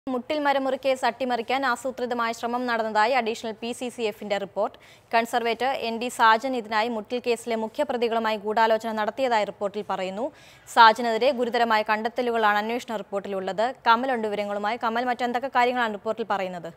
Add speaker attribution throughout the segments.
Speaker 1: മുട്ടിൽ മരമുറി കേസ് അട്ടിമറിക്കാൻ ആസൂത്രിതമായ ശ്രമം നടന്നതായി അഡീഷണൽ പി സി സി എഫിന്റെ report conservator N D Sajan ഇതിനായി മുട്ടിൽ കേസിലെ മുഖ്യപ്രതികളുമായി ഗൂഢാലോചന നടത്തിയതായി റിപ്പോർട്ടിൽ പറയുന്നു സാജനെതിരെ ഗുരുതരമായ കണ്ടെത്തലുകളാണ് അന്വേഷണ റിപ്പോർട്ടിലുള്ളത് കമലുണ്ട് വിവരങ്ങളുമായി കമൽ മറ്റെന്തൊക്കെ കാര്യങ്ങളാണ് റിപ്പോർട്ടിൽ പറയുന്നത്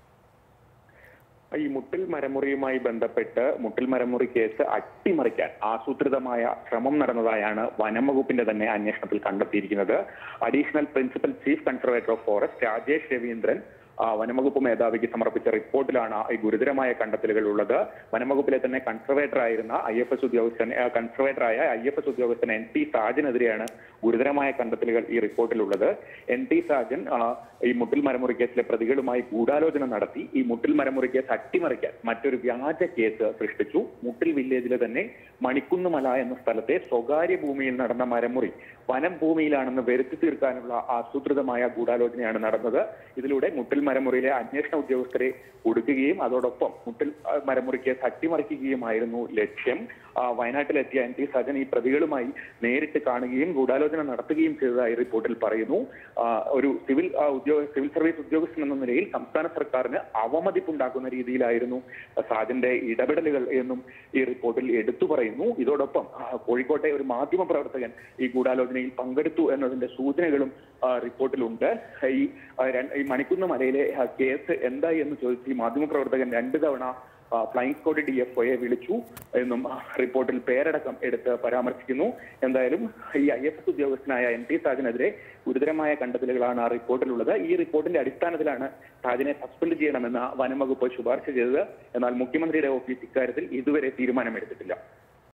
Speaker 2: ഈ മുട്ടിൽ മരമുറിയുമായി ബന്ധപ്പെട്ട് മുട്ടിൽ മരമുറി കേസ് അട്ടിമറിക്കാൻ ആസൂത്രിതമായ ശ്രമം നടന്നതായാണ് വനം വകുപ്പിന്റെ തന്നെ അന്വേഷണത്തിൽ കണ്ടെത്തിയിരിക്കുന്നത് additional principal chief conservator of forest Rajesh Raveendran ആ, വനംവകുപ്പ് മേധാവിക്ക് സമർപ്പിച്ച റിപ്പോർട്ടിലാണ് ഈ ഗുരുതരമായ കണ്ടെത്തലുകൾ ഉള്ളത് വനംവകുപ്പിലെ തന്നെ കൺസർവേറ്റർ ആയിരുന്ന ഐ എഫ് എസ് ഉദ്യോഗസ്ഥൻ ആ, കൺസർവേറ്ററായ ഐ എഫ് എസ് ഉദ്യോഗസ്ഥൻ എൻ ടി സാജനെതിരെയാണ് ഗുരുതരമായ കണ്ടെത്തലുകൾ ഈ റിപ്പോർട്ടിലുള്ളത് എൻ ടി സാജൻ ആ, ഈ മുട്ടിൽ മരമുറി കേസിലെ പ്രതികളുമായി ഗൂഢാലോചന നടത്തി ഈ മുട്ടിൽ മരമുറി കേസ് അട്ടിമറിക്കാൻ മറ്റൊരു വ്യാജ കേസ് സൃഷ്ടിച്ചു മുട്ടിൽ വില്ലേജിലെ തന്നെ മണിക്കുന്നുമല എന്ന സ്ഥലത്തെ സ്വകാര്യ ഭൂമിയിൽ നടന്ന മരമുറി വനം ഭൂമിയിലാണെന്ന് വരുത്തി തീർക്കാനുള്ള ആസൂത്രിതമായ ഗൂഢാലോചനയാണ് നടന്നത് ഇതിലൂടെ മുട്ടിൽ മരമുറിയിലെ അന്വേഷണ ഉദ്യോഗസ്ഥരെ കൊടുക്കുകയും അതോടൊപ്പം മുട്ടിൽ ആ, മരമുറി കേസ് അട്ടിമറിക്കുകയുമായിരുന്നു ലക്ഷ്യം ആ, വയനാട്ടിലെത്തിയ എൻ ടി സജൻ ഈ പ്രതികളുമായി നേരിട്ട് കാണുകയും ഗൂഢാലോചന നടത്തുകയും ചെയ്തതായി റിപ്പോർട്ടിൽ പറയുന്നു ആ, ഒരു സിവിൽ ആ, ഉദ്യോഗ സിവിൽ സർവീസ് ഉദ്യോഗസ്ഥൻ എന്ന നിലയിൽ സംസ്ഥാന സർക്കാരിന് അവമതിപ്പുണ്ടാക്കുന്ന രീതിയിലായിരുന്നു സാജന്റെ ഇടപെടലുകൾ എന്നും ഈ റിപ്പോർട്ടിൽ എടുത്തു പറയുന്നു ഇതോടൊപ്പം ആ, കോഴിക്കോട്ടെ ഒരു മാധ്യമ പ്രവർത്തകൻ ഈ ഗൂഢാലോചനയിൽ പങ്കെടുത്തു എന്നതിന്റെ സൂചനകളും ആ, റിപ്പോർട്ടിലുണ്ട് ഈ ആ, രണ്ട്- ഈ മണിക്കുന്ന് മലയിലെ ആ, കേസ് എന്തായി എന്ന് ചോദിച്ച് ഈ മാധ്യമ പ്രവർത്തകൻ രണ്ട് തവണ ആ, ഫ്ലൈയിങ് സ്ക്വാഡ് ഡി എഫ് ഒയെ വിളിച്ചു എന്നും ആ, റിപ്പോർട്ടിൽ പേരടക്കം എടുത്ത് പരാമർശിക്കുന്നു എന്തായാലും ഈ ഐ എഫ് എസ് ഉദ്യോഗസ്ഥനായ എൻ ടി സാജിനെതിരെ ഗുരുതരമായ കണ്ടെത്തലുകളാണ് ആ റിപ്പോർട്ടിലുള്ളത് ഈ റിപ്പോർട്ടിന്റെ അടിസ്ഥാനത്തിലാണ് സാജിനെ സസ്പെൻഡ് ചെയ്യണമെന്ന് വനം വകുപ്പ് ശുപാർശ ചെയ്തത് എന്നാൽ മുഖ്യമന്ത്രിയുടെ ഓഫീസ് ഇക്കാര്യത്തിൽ ഇതുവരെ തീരുമാനമെടുത്തിട്ടില്ല